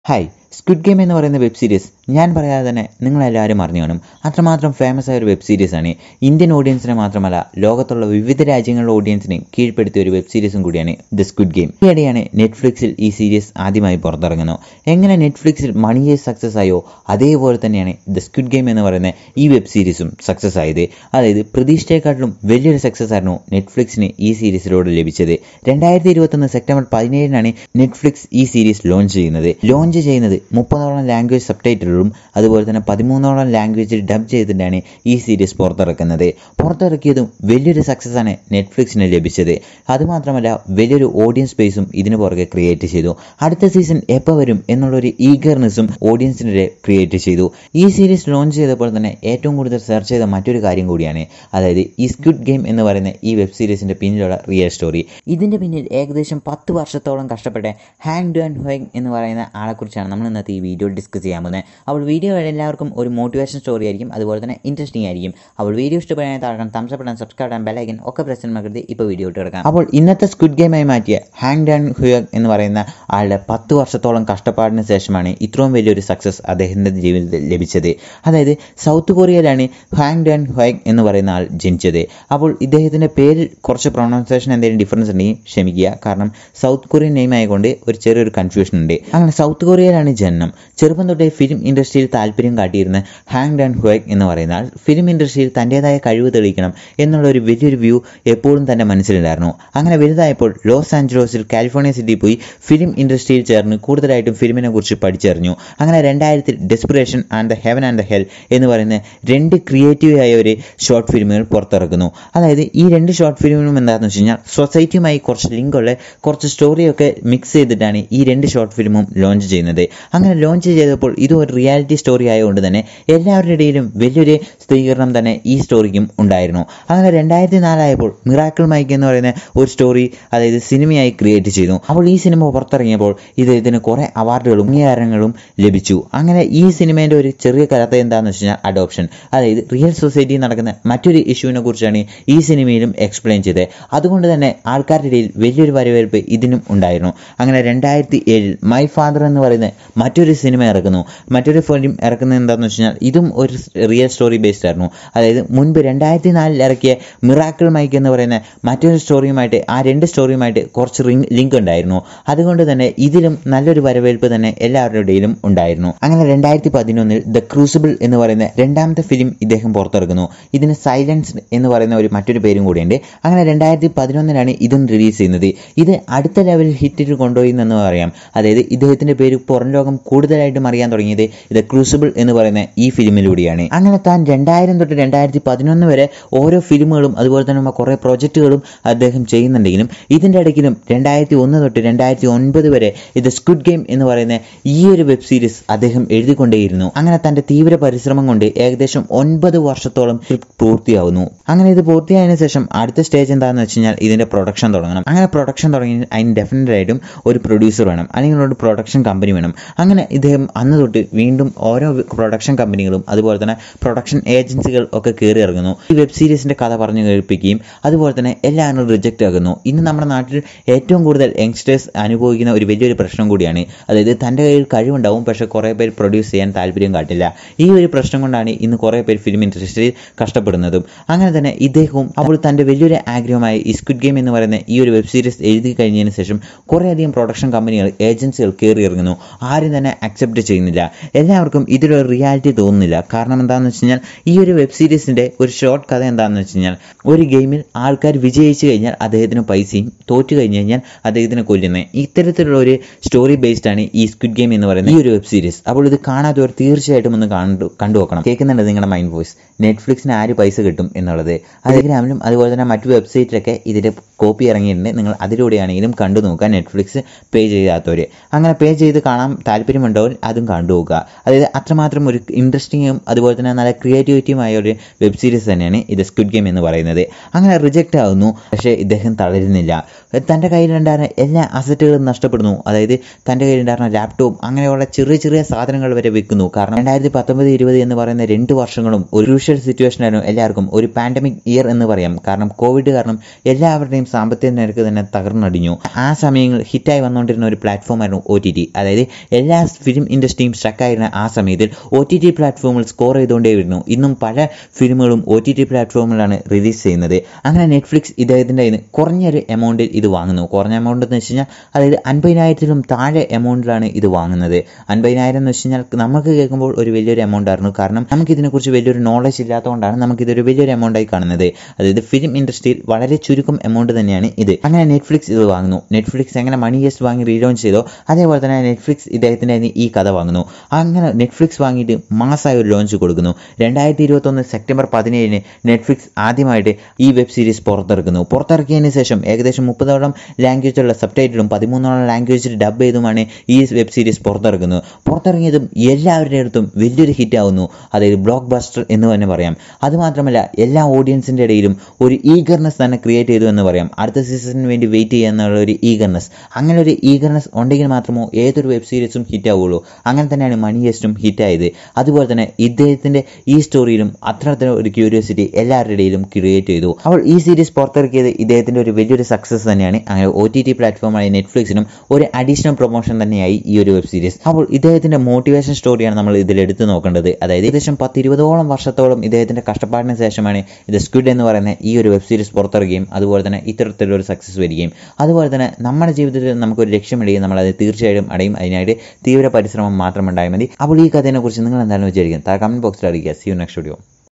hi squid game എന്ന് പറയുന്ന web series ഞാൻ പറയാതെ തന്നെ നിങ്ങളെല്ലാവരും അറിഞ്ഞു കാണും അത്രമാത്രം ഫേമസ് ആയ ഒരു വെബ് സീരീസ് ആണ് ഇന്ത്യൻ ഓഡിയൻസിനെ മാത്രമല്ല ലോകത്തുള്ള വിവിധ രാജ്യങ്ങളുടെ ഓഡിയൻസിനെയും കീഴ്പ്പെടുത്തിയ ഒരു വെബ് സീരീസും കൂടിയാണ് ദ സ്ക്വിഡ് ഗെയിം ഈയിടെയാണ് നെറ്റ്ഫ്ലിക്സിൽ ഈ സീരീസ് ആദ്യമായി പുറത്തിറങ്ങുന്നു എങ്ങനെ നെറ്റ്ഫ്ലിക്സിൽ മണിയെ സക്സസ് ആയോ അതേപോലെ തന്നെയാണ് ദ സ്ക്വിഡ് ഗെയിം എന്ന് പറയുന്ന ഈ വെബ് സീരീസും സക്സസ് ആയത് അതായത് പ്രതീക്ഷയെക്കാട്ടിലും വലിയൊരു സക്സസ് ആയിരുന്നു നെറ്റ്ഫ്ലിക്സിന് ഈ സീരീസിലൂടെ ലഭിച്ചത് രണ്ടായിരത്തി ഇരുപത്തൊന്ന് സെപ്റ്റംബർ പതിനേഴിനാണ് നെറ്റ്ഫ്ലിക്സ് ഈ സീരീസ് ലോഞ്ച് ചെയ്യുന്നത് ലോഞ്ച് ചെയ്യുന്നത് മുപ്പതോളം ലാംഗ്വേജ് സബ് ടൈറ്റിലും അതുപോലെ തന്നെ പതിമൂന്നോളം ലാംഗ്വേജിൽ ഡബ് ചെയ്തിട്ടാണ് ഈ സീരീസ് പുറത്തിറക്കുന്നത് പുറത്തിറക്കിയതും വലിയൊരു സക്സസ് ആണ് നെറ്റ്ഫ്ലിക്സിന് ലഭിച്ചത് അതുമാത്രമല്ല വലിയൊരു ഓഡിയൻസ് സ്പേസും ഇതിനു പുറകെ ക്രിയേറ്റ് ചെയ്തു അടുത്ത സീസൺ എപ്പോൾ വരും എന്നുള്ളൊരു ഈഗർനെസ്സും ഓഡിയൻസിനിടെ ക്രിയേറ്റ് ചെയ്തു ഈ സീരീസ് ലോഞ്ച് ചെയ്തപ്പോൾ തന്നെ ഏറ്റവും കൂടുതൽ സെർച്ച് ചെയ്ത മറ്റൊരു കാര്യം കൂടിയാണ് അതായത് ഈ സ്ക്വിഡ് ഗെയിം എന്ന് പറയുന്ന ഈ വെബ് സീരീസിന്റെ പിന്നിലുള്ള റിയൽ സ്റ്റോറി ഇതിന്റെ പിന്നിൽ ഏകദേശം പത്ത് വർഷത്തോളം കഷ്ടപ്പെട്ട ഹാങ് ഡുൻ ഹോങ് എന്ന് പറയുന്ന ആളെക്കുറിച്ചാണ് നമ്മൾ ഇന്നത്തെ ഈ വീഡിയോ ഡിസ്കസ് ചെയ്യാൻ പോകുന്നത് അവൾ വീഡിയോ എല്ലാവർക്കും ഒരു മോട്ടിവേഷൻ സ്റ്റോറി ആയിരിക്കും അതുപോലെ തന്നെ ഇൻട്രസ്റ്റിംഗ് ആയിരിക്കും അവൾ വീഡിയോ ഇഷ്ടപ്പെടാൻ താഴെ തംസ് അപ്പ് സബ്സ്ക്രൈബ് ചെയ്യാൻ ബെലൈക്കൻ ഒക്കെ പ്രശ്നം മകരുത് ഇപ്പോൾ വീഡിയോ ഇട്ട് കിടക്കാം അപ്പോൾ ഇന്നത്തെ സ്ക്വിഡ് ഗെയിമായി മാറ്റിയ ഹാങ് ഡൺ ഹുയഗ് എന്ന് പറയുന്ന ആളുടെ പത്ത് വർഷത്തോളം കഷ്ടപ്പാടിന് ശേഷമാണ് ഇത്രയും വലിയൊരു സക്സസ് അദ്ദേഹത്തിൻ്റെ ജീവിതത്തിൽ ലഭിച്ചത് അതായത് സൗത്ത് കൊറിയയിലാണ് ഹാങ് ഡൺ ഹുയഗ് എന്ന് പറയുന്ന ആൾ ജനിച്ചത് അപ്പോൾ ഇദ്ദേഹത്തിൻ്റെ പേരിൽ കുറച്ച് പ്രൊണൗൺസിയേഷൻ എന്തെങ്കിലും ഡിഫറൻസ് ഉണ്ടെങ്കിൽ ക്ഷമിക്കുക കാരണം സൗത്ത് കൊറിയൻ നെയിം ആയതുകൊണ്ട് ഒരു ചെറിയൊരു കൺഫ്യൂഷൻ ഉണ്ട് അങ്ങനെ സൗത്ത് കൊറിയയിലാണ് ജനനം ചെറുപ്പം തൊട്ടേ ഫിലിം ഇൻഡസ്ട്രിയിൽ താല്പര്യം കാട്ടിയിരുന്ന ഹാങ് ഡൺ ഹുയഗ് എന്ന് പറയുന്ന ആൾ ഫിലിം ഇൻഡസ്ട്രിയിൽ തൻ്റെതായ കഴിവ് തെളിയിക്കണം എന്നുള്ള ഒരു വലിയൊരു വ്യൂ എപ്പോഴും തൻ്റെ മനസ്സിലുണ്ടായിരുന്നു അങ്ങനെ വലുതായപ്പോൾ ലോസ് ആഞ്ചലോസിൽ കാലിഫോർണിയ സിറ്റി പോയി ഫിലിം ഇൻഡസ്ട്രിയിൽ ചേർന്ന് കൂടുതലായിട്ടും ഫിലിമിനെ കുറിച്ച് പഠിച്ചറിഞ്ഞു അങ്ങനെ രണ്ടായിരത്തിൽ desperation and the heaven and the hell എന്ന് പറയുന്ന രണ്ട് ക്രിയേറ്റീവ് ആയ ഒരു ഷോർട്ട് ഫിലിമുകൾ പുറത്തിറക്കുന്നു അതായത് ഈ രണ്ട് ഷോർട്ട് ഫിലിമിനും എന്താണെന്ന് വെച്ച് കഴിഞ്ഞാൽ സൊസൈറ്റിയുമായി കുറച്ച് ലിങ്കുള്ള കുറച്ച് സ്റ്റോറിയൊക്കെ മിക്സ് ചെയ്തിട്ടാണ് ഈ രണ്ട് ഷോർട്ട് ഫിലിമും ലോഞ്ച് ചെയ്യുന്നത് അങ്ങനെ ലോഞ്ച് ചെയ്തപ്പോൾ ഇത് ഒരു റിയാലിറ്റി സ്റ്റോറി ആയതുകൊണ്ട് തന്നെ എല്ലാവരുടെ ഇടയിലും വലിയൊരു സ്ഥിരീകരണം തന്നെ ഈ സ്റ്റോറിക്കും ഉണ്ടായിരുന്നു അങ്ങനെ രണ്ടായിരത്തി നാലായപ്പോൾ മിറാക്കിൾ മൈക്ക് എന്ന് പറയുന്ന ഒരു സ്റ്റോറി അതായത് സിനിമയായി ക്രിയേറ്റ് ചെയ്തു അപ്പോൾ ഈ സിനിമ പുറത്തിറങ്ങിയപ്പോൾ ഇത് ഇതിന് കുറേ അവാർഡുകളും അംഗീകാരങ്ങളും ലഭിച്ചു അങ്ങനെ ഈ സിനിമേൻ്റെ ഒരു ചെറിയ കഥ എന്താണെന്ന് വെച്ച് കഴിഞ്ഞാൽ അഡോപ്ഷൻ അതായത് റിയൽ സൊസൈറ്റിയിൽ നടക്കുന്ന മറ്റൊരു ഇഷ്യൂവിനെ കുറിച്ചാണ് ഈ സിനിമയിലും എക്സ്പ്ലെയിൻ ചെയ്തത് അതുകൊണ്ട് തന്നെ ആൾക്കാരുടെ ഇടയിൽ വലിയൊരു വരവേൽപ്പ് ഇതിനും ഉണ്ടായിരുന്നു അങ്ങനെ രണ്ടായിരത്തി ഏഴിൽ മൈ ഫാദർ എന്ന് പറയുന്ന മറ്റൊരു സിനിമ ഇറക്കുന്നു മറ്റൊരു ഫിലിം ഇറക്കുന്നത് എന്താണെന്ന് വെച്ച് കഴിഞ്ഞാൽ ഇതും ഒരു റിയൽ സ്റ്റോറി ബേസ്ഡ് ആയിരുന്നു അതായത് മുൻപ് രണ്ടായിരത്തി നാലിൽ ഇറക്കിയ മിറാക്കിൾ മൈക്ക് എന്ന് പറയുന്ന മറ്റൊരു സ്റ്റോറിയുമായിട്ട് ആ രണ്ട് സ്റ്റോറിയുമായിട്ട് കുറച്ച് റിങ് ലിങ്ക് ഉണ്ടായിരുന്നു അതുകൊണ്ട് തന്നെ ഇതിലും നല്ലൊരു വരവേൽപ്പ് തന്നെ എല്ലാവരുടെ ഇടയിലും ഉണ്ടായിരുന്നു അങ്ങനെ രണ്ടായിരത്തി പതിനൊന്നിൽ ദ ക്രൂസിബിൾ എന്ന് പറയുന്ന രണ്ടാമത്തെ ഫിലിം ഇദ്ദേഹം പുറത്തിറക്കുന്നു ഇതിന് സൈലൻസ് എന്ന് പറയുന്ന ഒരു മറ്റൊരു പേരും കൂടിയുണ്ട് അങ്ങനെ രണ്ടായിരത്തി പതിനൊന്നിലാണ് ഇതും റിലീസ് ചെയ്യുന്നത് ഇത് അടുത്ത ലെവലിൽ ഹിറ്റിൽ കൊണ്ടുപോയി എന്ന് പറയാം അതായത് ഇദ്ദേഹത്തിന്റെ പേര് പുറം ലോകം കൂടുതലായിട്ടും അറിയാൻ തുടങ്ങിയത് ദ ക്രൂസിബിൾ എന്ന് പറയുന്ന ഈ ഫിലിമിലൂടെയാണ് അങ്ങനെ താൻ രണ്ടായിരം തൊട്ട് രണ്ടായിരത്തി പതിനൊന്ന് വരെ ഓരോ ഫിലിമുകളും അതുപോലെ തന്നെ കുറേ പ്രൊജക്റ്റുകളും അദ്ദേഹം ചെയ്യുന്നുണ്ടെങ്കിലും ഇതിൻ്റെ ഇടയ്ക്കിലും രണ്ടായിരത്തി ഒന്ന് തൊട്ട് രണ്ടായിരത്തി ഒൻപത് വരെ ഇത് സ്ക്വിഡ് ഗെയിം എന്ന് പറയുന്ന ഈ ഒരു വെബ് സീരീസ് അദ്ദേഹം എഴുതിക്കൊണ്ടേയിരുന്നു അങ്ങനെ തൻ്റെ തീവ്ര പരിശ്രമം കൊണ്ട് ഏകദേശം ഒൻപത് വർഷത്തോളം സ്ക്രിപ്റ്റ് പൂർത്തിയാവുന്നു അങ്ങനെ ഇത് പൂർത്തിയായതിനു ശേഷം അടുത്ത സ്റ്റേജ് എന്താണെന്ന് വെച്ച് കഴിഞ്ഞാൽ ഇതിൻ്റെ പ്രൊഡക്ഷൻ തുടങ്ങണം അങ്ങനെ പ്രൊഡക്ഷൻ തുടങ്ങി അതിന് ഡെഫിനറ്റ് ആയിട്ടും ഒരു പ്രൊഡ്യൂസർ വേണം അല്ലെങ്കിൽ ഒരു പ്രൊഡക്ഷൻ കമ്പനി വേണം അങ്ങനെ ഇദ്ദേഹം അന്ന് തൊട്ട് വീണ്ടും ഓരോ പ്രൊഡക്ഷൻ കമ്പനികളും അതുപോലെ തന്നെ പ്രൊഡക്ഷൻ ഏജൻസികൾ ഒക്കെ കയറി ഇറങ്ങുന്നു ഈ വെബ് സീരീസിന്റെ കഥ പറഞ്ഞു കേൾപ്പിക്കുകയും അതുപോലെ തന്നെ എല്ലാവരും റിജക്റ്റ് ആകുന്നു ഇന്ന് നമ്മുടെ നാട്ടിൽ ഏറ്റവും കൂടുതൽ യങ്സ്റ്റേഴ്സ് അനുഭവിക്കുന്ന ഒരു വലിയൊരു പ്രശ്നം കൂടിയാണ് അതായത് തൻ്റെ കയ്യിൽ കഴിവുണ്ടാവും പക്ഷേ കുറേ പേര് പ്രൊഡ്യൂസ് ചെയ്യാൻ താല്പര്യം കാട്ടില്ല ഈ ഒരു പ്രശ്നം കൊണ്ടാണ് ഇന്ന് കുറേ പേര് ഫിലിം ഇൻഡസ്ട്രിയിൽ കഷ്ടപ്പെടുന്നതും അങ്ങനെ തന്നെ ഇദ്ദേഹവും അപ്പോൾ തൻ്റെ വലിയൊരു ആഗ്രഹമായ ഈ സ്ക്വിഡ് ഗെയിം എന്ന് പറയുന്ന ഈ ഒരു വെബ് സീരീസ് എഴുതി കഴിഞ്ഞതിന് ശേഷം കുറേയധികം പ്രൊഡക്ഷൻ കമ്പനികൾ ഏജൻസികൾ കയറി ഇറങ്ങുന്നു ആരും തന്നെ അക്സെപ്റ്റ് ചെയ്യുന്നില്ല എല്ലാവർക്കും ഇതിലൊരു റിയാലിറ്റി തോന്നുന്നില്ല കാരണം എന്താണെന്ന് വെച്ച് കഴിഞ്ഞാൽ ഈ ഒരു വെബ് സീരീസിൻ്റെ ഒരു ഷോർട്ട് കഥ എന്താണെന്ന് വെച്ച് കഴിഞ്ഞാൽ ഒരു ഗെയിമിൽ ആൾക്കാർ വിജയിച്ചു കഴിഞ്ഞാൽ അദ്ദേഹത്തിന് പൈസയും തോറ്റു കഴിഞ്ഞ് കഴിഞ്ഞാൽ അദ്ദേഹത്തിനെ കൊല്ലുന്നത് ഇത്തരത്തിലുള്ള ഒരു സ്റ്റോറി ബേസ്ഡ് ആണ് ഈ സ്ക്വിഡ് ഗെയിം എന്ന് പറയുന്ന ഈ ഒരു വെബ് സീരീസ് അപ്പോൾ ഇത് കാണാത്തവർ തീർച്ചയായിട്ടും ഒന്ന് കണ്ടു കണ്ടു നോക്കണം കേൾക്കുന്നുണ്ട് നിങ്ങളുടെ മൈൻഡ് വോയിസ് നെറ്റ്ഫ്ലിക്സിന് ആര് പൈസ കിട്ടും എന്നുള്ളത് ടെലിഗ്രാമിലും അതുപോലെ തന്നെ മറ്റു വെബ്സൈറ്റിലൊക്കെ ഇതിൻ്റെ കോപ്പി ഇറങ്ങിയിട്ടുണ്ട് നിങ്ങൾ അതിലൂടെയാണെങ്കിലും കണ്ടു നോക്കുക നെറ്റ്ഫ്ലിക്സ് പേ ചെയ്യാത്തവർ അങ്ങനെ പേ ചെയ്ത് കാണാൻ താല്പര്യമുണ്ടവർ അതും കണ്ടു നോക്കുക അതായത് അത്രമാത്രം ഒരു ഇൻട്രസ്റ്റിങ്ങും അതുപോലെ തന്നെ നല്ല ക്രിയേറ്റിവിറ്റിയുമായ ഒരു വെബ് സീരീസ് തന്നെയാണ് ഇത് സ്ക്വിഡ് ഗെയിം എന്ന് പറയുന്നത് അങ്ങനെ റിജക്റ്റ് ആവുന്നു പക്ഷേ ഇദ്ദേഹം തളരുന്നില്ല തൻ്റെ കയ്യിലുണ്ടായിരുന്ന എല്ലാ അസറ്റുകളും നഷ്ടപ്പെടുന്നു അതായത് തൻ്റെ കയ്യിലുണ്ടായിരുന്ന ലാപ്ടോപ്പ് അങ്ങനെയുള്ള ചെറിയ ചെറിയ സാധനങ്ങൾ വരെ വിൽക്കുന്നു കാരണം രണ്ടായിരത്തി പത്തൊമ്പത് ഇരുപത് എന്ന് പറയുന്ന രണ്ട് വർഷങ്ങളും ഒരു ക്രൂഷ്യൽ സിറ്റുവേഷൻ ആയിരുന്നു എല്ലാവർക്കും ഒരു പാൻഡമിക് ഇയർ എന്ന് പറയാം കാരണം കോവിഡ് കാരണം എല്ലാവരുടെയും സാമ്പത്തിക നിരക്ക് തന്നെ തകർന്നടിഞ്ഞു ആ സമയങ്ങൾ ഹിറ്റായി വന്നുകൊണ്ടിരുന്ന ഒരു പ്ലാറ്റ്ഫോമായിരുന്നു ഒ ടി ടി അതായത് എല്ലാ ഫിലിം ഇൻഡസ്ട്രിയും സ്റ്റക്കായിരുന്ന ആ സമയത്തിൽ ഒ ടി ടി പ്ലാറ്റ്ഫോമിൽ സ്കോർ ചെയ്തുകൊണ്ടേയിരുന്നു ഇന്നും പല ഫിലിമുകളും ഒ ടി ടി പ്ലാറ്റ്ഫോമിലാണ് റിലീസ് ചെയ്യുന്നത് അങ്ങനെ നെറ്റ്ഫ്ലിക്സ് ഇദ്ദേഹത്തിൻ്റെ കയ്യിൽ നിന്ന് കുറഞ്ഞൊരു എമൗണ്ടിൽ ഇത് വാങ്ങുന്നു കുറഞ്ഞ എമൗണ്ട് എന്ന് വെച്ച് കഴിഞ്ഞാൽ അതായത് അൻപതിനായിരത്തിലും താഴെ എമൗണ്ടിലാണ് ഇത് വാങ്ങുന്നത് അൻപതിനായിരം എന്ന് വെച്ച് കഴിഞ്ഞാൽ നമുക്ക് കേൾക്കുമ്പോൾ ഒരു വലിയൊരു എമൗണ്ട് ആയിരുന്നു കാരണം നമുക്ക് ഇതിനെക്കുറിച്ച് വലിയൊരു നോളജ് ഇല്ലാത്തതുകൊണ്ടാണ് നമുക്കിതൊരു വലിയൊരു എമൗണ്ടായി കാണുന്നത് അതായത് ഫിലിം ഇൻഡസ്ട്രിയിൽ വളരെ ചുരുക്കം എമൗണ്ട് തന്നെയാണ് ഇത് അങ്ങനെ നെറ്റ്ഫ്ലിക്സ് ഇത് വാങ്ങുന്നു നെറ്റ്ഫ്ലിക്സ് എങ്ങനെ മണി യെസ്റ്റ് വാങ്ങി റീലോഞ്ച് ചെയ്തോ അതേപോലെ തന്നെ നെറ്റ്ഫ്ലിക്സ് ഇദ്ദേഹത്തിൻ്റെ കയ്യിൽ നിന്ന് ഈ കഥ വാങ്ങുന്നു അങ്ങനെ നെറ്റ്ഫ്ലിക്സ് വാങ്ങിയിട്ട് മാസമായ ഒരു ലോഞ്ച് കൊടുക്കുന്നു രണ്ടായിരത്തി ഇരുപത്തൊന്ന് സെപ്റ്റംബർ പതിനേഴിന് നെറ്റ്ഫ്ലിക്സ് ആദ്യമായിട്ട് ഈ വെബ് സീരീസ് പുറത്തിറക്കുന്നു പുറത്തിറക്കിയതിന് ശേഷം ഏകദേശം മുപ്പതോളം ലാംഗ്വേജുള്ള സബ് ടൈറ്റിലും പതിമൂന്നോളം ലാംഗ്വേജിൽ ഡബ് ചെയ്തുമാണ് ഈ വെബ് സീരീസ് പുറത്തിറക്കുന്നത് പുറത്തിറങ്ങിയതും എല്ലാവരുടെ അടുത്തും വലിയൊരു ഹിറ്റ് ആവുന്നു അതായത് ബ്ലോക്ക് ബസ്റ്റർ എന്ന് തന്നെ പറയാം അതുമാത്രമല്ല എല്ലാ ഓഡിയൻസിൻ്റെ ഇടയിലും ഒരു ഈഗർനെസ് തന്നെ ക്രിയേറ്റ് ചെയ്തു എന്ന് പറയാം അടുത്ത സീസണിന് വേണ്ടി വെയിറ്റ് ചെയ്യുക എന്നുള്ള ഒരു ഈഗർനെസ് അങ്ങനെ ഒരു ഈഗർനെസ് ഉണ്ടെങ്കിൽ മാത്രമോ ഏതൊരു വെബ് സീരീസും ഹിറ്റ് ആവുള്ളൂ അങ്ങനെ തന്നെയാണ് മണി ഹെസ്റ്റും ഹിറ്റായത് അതുപോലെ തന്നെ ഇദ്ദേഹത്തിൻ്റെ ഈ സ്റ്റോറിയിലും അത്തരത്തിലുള്ള ഒരു ക്യൂരിയോസിറ്റി എല്ലാവരുടെ ഇടയിലും ക്രിയേറ്റ് ചെയ്തു അപ്പോൾ ഈ സീരീസ് പുറത്തിറക്കിയത് ഇദ്ദേഹത്തിൻ്റെ ഒരു വലിയൊരു സക്സസ് തന്നെയാണ് അങ്ങനെ ഒ ടി ടി പ്ലാറ്റ്ഫോമായ നെറ്റ്ഫ്ലിക്സിനും ഒരു അഡീഷണൽ പ്രൊമോഷൻ തന്നെയായി ഈ ഒരു വെബ് സീരീസ് അപ്പോൾ ഇദ്ദേഹത്തിൻ്റെ മോട്ടിവേഷൻ സ്റ്റോറിയാണ് നമ്മൾ ഇതിൽ എടുത്തു നോക്കേണ്ടത് അതായത് ഏകദേശം പത്ത് ഇരുപതോളം വർഷത്തോളം ഇദ്ദേഹത്തിൻ്റെ കഷ്ടപ്പാടിന് ശേഷമാണ് ഇത് സ്ക്വിഡ് എന്ന് പറയുന്ന ഈ ഒരു വെബ് സീരീസ് പുറത്തിറങ്ങുകയും അതുപോലെ തന്നെ ഇത്തരത്തിലൊരു സക്സസ് വരികയും അതുപോലെ തന്നെ നമ്മുടെ ജീവിതത്തിൽ നമുക്കൊരു ലക്ഷ്യമിടുകയും നമ്മളത് തീർച്ചയായും അടയും അതിനായിട്ട് തീവ്ര പരിശ്രമം മാത്രം ഉണ്ടായാൽ മതി അപ്പോൾ ഈ കഥയെക്കുറിച്ച് നിങ്ങൾ എന്തായാലും വിചാരിക്കും താ കമൻറ്റ് ബോക്സിൽ അറിയിക്കുക സി യു നെക്സ്റ്റ് വീഡിയോ